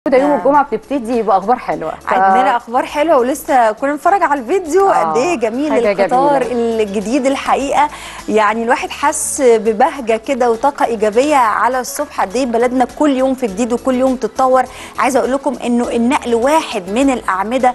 ده يوم الجمعه بتبتدي باخبار حلوه ف... عندنا اخبار حلوه ولسه كنا بنتفرج على الفيديو آه، قد ايه جميل حاجة القطار جميلة. الجديد الحقيقه يعني الواحد حس ببهجه كده وطاقه ايجابيه على الصبح قد ايه بلدنا كل يوم في جديد وكل يوم تتطور عايزه اقول لكم انه النقل واحد من الاعمده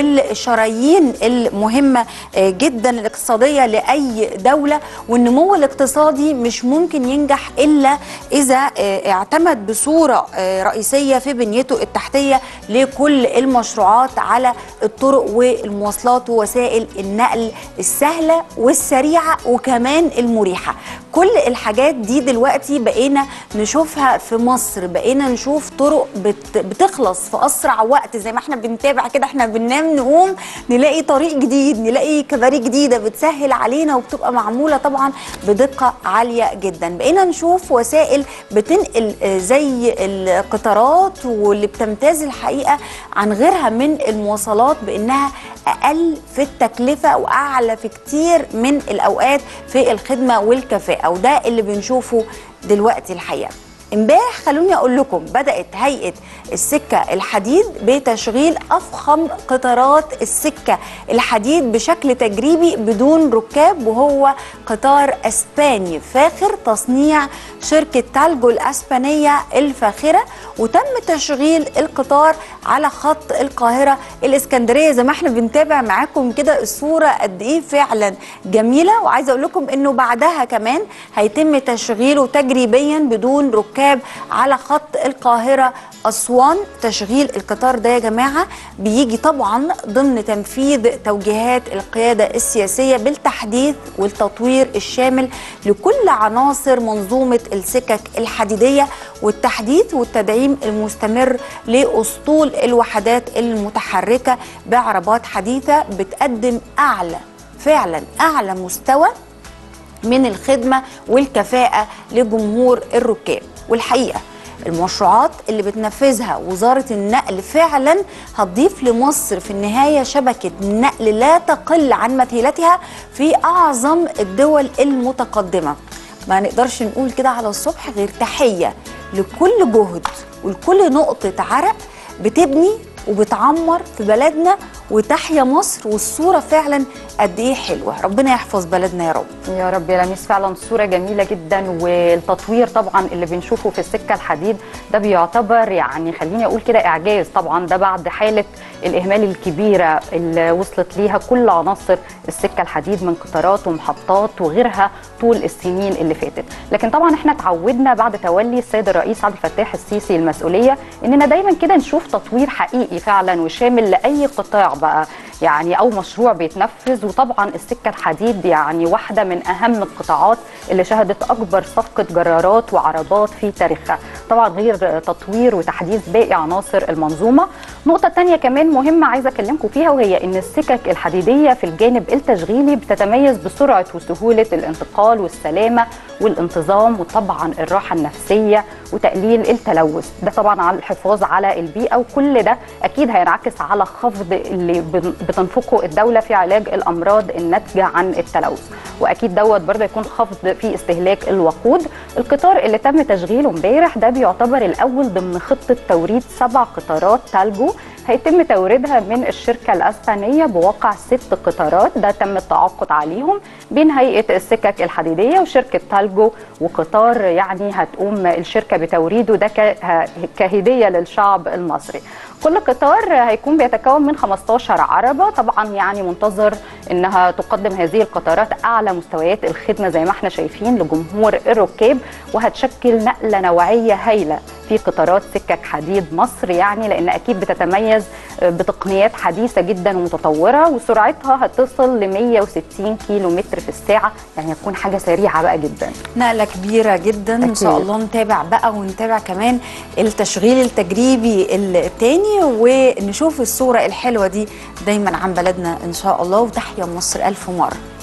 والشرايين المهمه آه، جدا الاقتصاديه لاي دوله والنمو الاقتصادي مش ممكن ينجح الا اذا آه، اعتمد بصوره آه، رئيسيه في بنيته التحتيه لكل المشروعات على الطرق والمواصلات ووسائل النقل السهله والسريعه وكمان المريحه كل الحاجات دي دلوقتي بقينا نشوفها في مصر بقينا نشوف طرق بت بتخلص في اسرع وقت زي ما احنا بنتابع كده احنا بننام نقوم نلاقي طريق جديد نلاقي كباري جديده بتسهل علينا وبتبقى معموله طبعا بدقه عاليه جدا بقينا نشوف وسائل بتنقل آه، زي القطارات واللي بتمتاز الحقيقه عن غيرها من المواصلات بانها اقل في التكلفه واعلى في كتير من الاوقات في الخدمه والكفاءه وده اللي بنشوفه دلوقتي الحقيقه امبارح خلوني اقول لكم بدات هيئه السكه الحديد بتشغيل افخم قطارات السكه الحديد بشكل تجريبي بدون ركاب وهو قطار اسباني فاخر تصنيع شركه تالجو الاسبانيه الفاخره وتم تشغيل القطار على خط القاهره الاسكندريه زي ما احنا بنتابع معاكم كده الصوره قد ايه فعلا جميله وعايزه اقول لكم انه بعدها كمان هيتم تشغيله تجريبيا بدون ركاب على خط القاهره اسوان تشغيل القطار ده يا جماعه بيجي طبعا ضمن تنفيذ توجيهات القياده السياسيه بالتحديث والتطوير الشامل لكل عناصر منظومه السكك الحديديه والتحديث والتدعيم المستمر لاسطول الوحدات المتحركه بعربات حديثه بتقدم اعلى فعلا اعلى مستوى من الخدمه والكفاءه لجمهور الركاب والحقيقه المشروعات اللي بتنفذها وزاره النقل فعلا هتضيف لمصر في النهايه شبكه نقل لا تقل عن مثيلتها في اعظم الدول المتقدمه ما نقدرش نقول كده على الصبح غير تحيه لكل جهد ولكل نقطه عرق بتبني وبتعمر في بلدنا وتحيا مصر والصوره فعلا قد ايه حلوه ربنا يحفظ بلدنا يا رب يا رب يا لميس فعلا صوره جميله جدا والتطوير طبعا اللي بنشوفه في السكه الحديد ده بيعتبر يعني خليني اقول كده اعجاز طبعا ده بعد حاله الاهمال الكبيره اللي وصلت ليها كل عناصر السكه الحديد من قطارات ومحطات وغيرها طول السنين اللي فاتت لكن طبعا احنا اتعودنا بعد تولي السيد الرئيس عبد الفتاح السيسي المسؤوليه اننا دايما كده نشوف تطوير حقيقي فعلا وشامل لاي قطاع بقى يعني او مشروع بيتنفذ وطبعا السكه الحديد يعني واحده من اهم القطاعات اللي شهدت اكبر صفقه جرارات وعربات في تاريخها طبعا غير تطوير وتحديث باقي عناصر المنظومه نقطه تانية كمان مهمه عايزه اكلمكم فيها وهي ان السكك الحديديه في الجانب التشغيلي بتتميز بسرعه وسهوله الانتقال والسلامه والانتظام وطبعا الراحه النفسيه وتقليل التلوث ده طبعا على الحفاظ على البيئه وكل ده اكيد هينعكس على خفض اللي بن- بتنفقه الدوله في علاج الامراض الناتجه عن التلوث واكيد دوت برضه يكون خفض في استهلاك الوقود القطار اللي تم تشغيله امبارح ده بيعتبر الاول ضمن خطه توريد سبع قطارات تالجو هيتم توريدها من الشركة الأسبانية بواقع ست قطارات ده تم التعاقد عليهم بين هيئة السكك الحديدية وشركة تالجو وقطار يعني هتقوم الشركة بتوريده ده ك- كهدية للشعب المصري كل قطار هيكون بيتكون من 15 عربة طبعا يعني منتظر انها تقدم هذه القطارات اعلى مستويات الخدمة زي ما احنا شايفين لجمهور الركاب وهتشكل نقلة نوعية هايلة في قطارات سكك حديد مصر يعني لان اكيد بتتميز بتقنيات حديثه جدا ومتطوره وسرعتها هتصل ل 160 كيلو متر في الساعه يعني هتكون حاجه سريعه بقى جدا نقله كبيره جدا ان شاء أكيد. الله نتابع بقى ونتابع كمان التشغيل التجريبي التاني ونشوف الصوره الحلوه دي دايما عن بلدنا ان شاء الله وتحيا مصر الف مره